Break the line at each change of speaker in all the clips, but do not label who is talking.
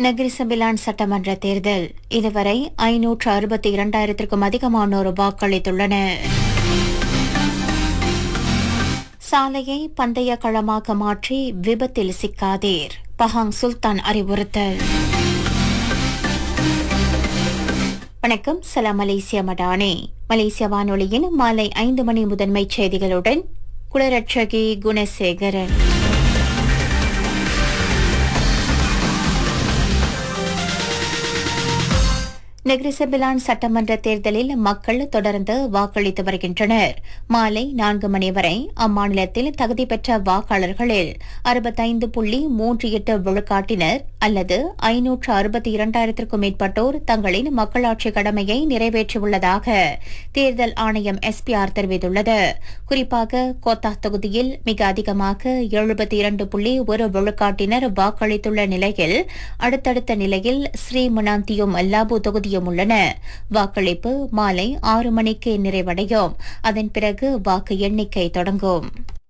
நகரி சபிலான் சட்டமன்ற தேர்தல் இதுவரை ஐநூற்று அறுபத்தி இரண்டாயிரத்திற்கும் அதிகமானோர் வாக்களித்துள்ளனர் சாலையை பந்தய களமாக மாற்றி விபத்தில் சிக்காதீர் பஹாங் சுல்தான் அறிவுறுத்தல் வணக்கம் சலாம் மலேசியா மடானே மலேசிய வானொலியின் மாலை ஐந்து மணி முதன்மை செய்திகளுடன் குளரட்சகி குணசேகரன் நெக்ரிசபிலான் சட்டமன்ற தேர்தலில் மக்கள் தொடர்ந்து வாக்களித்து வருகின்றனர் மாலை நான்கு மணி வரை அம்மாநிலத்தில் தகுதி பெற்ற வாக்காளர்களில் அறுபத்தைந்து புள்ளி மூன்று எட்டு விழுக்காட்டினர் அல்லது ஐநூற்று அறுபத்தி இரண்டாயிரத்திற்கும் மேற்பட்டோர் தங்களின் மக்களாட்சி கடமையை நிறைவேற்றியுள்ளதாக தேர்தல் ஆணையம் எஸ்பிஆர் தெரிவித்துள்ளது குறிப்பாக கோத்தா தொகுதியில் மிக அதிகமாக எழுபத்தி இரண்டு புள்ளி ஒரு விழுக்காட்டினர் வாக்களித்துள்ள நிலையில் அடுத்தடுத்த நிலையில் ஸ்ரீமனாந்தியும் லாபு தொகுதியும் உள்ளன வாக்களிப்பு மாலை ஆறு மணிக்கு நிறைவடையும் அதன் பிறகு வாக்கு எண்ணிக்கை தொடங்கும்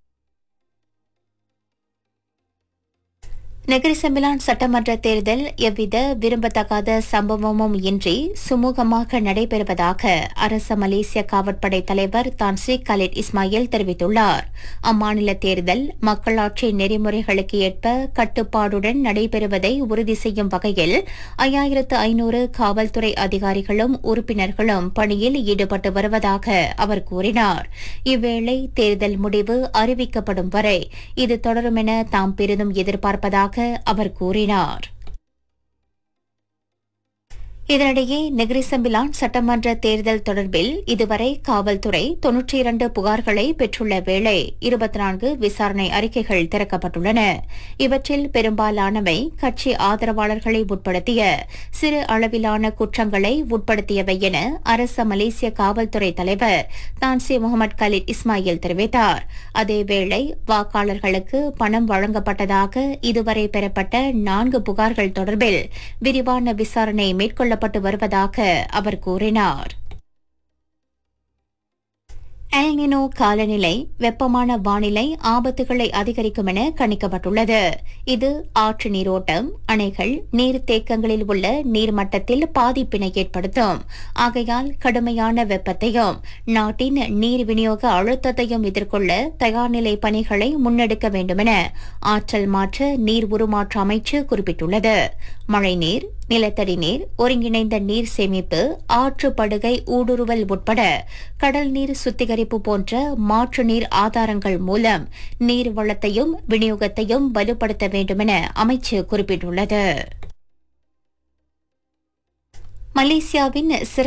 நெகிரி செம்பிலான் சட்டமன்ற தேர்தல் எவ்வித விரும்பத்தகாத சம்பவமும் இன்றி சுமூகமாக நடைபெறுவதாக அரச மலேசிய காவற்படை தலைவர் தான் ஸ்ரீ கலிட் இஸ்மாயில் தெரிவித்துள்ளார் அம்மாநில தேர்தல் மக்களாட்சி நெறிமுறைகளுக்கு ஏற்ப கட்டுப்பாடுடன் நடைபெறுவதை உறுதி செய்யும் வகையில் ஐயாயிரத்து ஐநூறு காவல்துறை அதிகாரிகளும் உறுப்பினர்களும் பணியில் ஈடுபட்டு வருவதாக அவர் கூறினார் இவ்வேளை தேர்தல் முடிவு அறிவிக்கப்படும் வரை இது தொடரும் என தாம் பெரிதும் எதிர்பார்ப்பதாக அவர் கூறினார் இதனிடையே நெகிரிசம்பிலான் சட்டமன்ற தேர்தல் தொடர்பில் இதுவரை காவல்துறை தொன்னூற்றி இரண்டு புகார்களை பெற்றுள்ள வேளை இருபத்தி நான்கு விசாரணை அறிக்கைகள் திறக்கப்பட்டுள்ளன இவற்றில் பெரும்பாலானவை கட்சி ஆதரவாளர்களை உட்படுத்திய சிறு அளவிலான குற்றங்களை உட்படுத்தியவை என அரச மலேசிய காவல்துறை தலைவர் தான்சி முகமது கலீத் இஸ்மாயில் தெரிவித்தார் அதேவேளை வாக்காளர்களுக்கு பணம் வழங்கப்பட்டதாக இதுவரை பெறப்பட்ட நான்கு புகார்கள் தொடர்பில் விரிவான விசாரணை மேற்கொள்ள மேற்கொள்ளப்பட்டு வருவதாக அவர் கூறினார் எல்னினோ காலநிலை வெப்பமான வானிலை ஆபத்துகளை அதிகரிக்கும் என கணிக்கப்பட்டுள்ளது இது ஆற்று நீரோட்டம் அணைகள் நீர்த்தேக்கங்களில் உள்ள நீர்மட்டத்தில் பாதிப்பினை ஏற்படுத்தும் ஆகையால் கடுமையான வெப்பத்தையும் நாட்டின் நீர் விநியோக அழுத்தத்தையும் எதிர்கொள்ள தயார்நிலை பணிகளை முன்னெடுக்க வேண்டுமென ஆற்றல் மாற்ற நீர் உருமாற்ற அமைச்சு குறிப்பிட்டுள்ளது மழைநீர் நிலத்தடி நீர் ஒருங்கிணைந்த நீர் சேமிப்பு ஆற்று படுகை ஊடுருவல் உட்பட கடல் நீர் சுத்திகரிப்பு போன்ற மாற்று நீர் ஆதாரங்கள் மூலம் நீர் வளத்தையும் விநியோகத்தையும் வலுப்படுத்த வேண்டுமென அமைச்சு குறிப்பிட்டுள்ளது மலேசியாவின்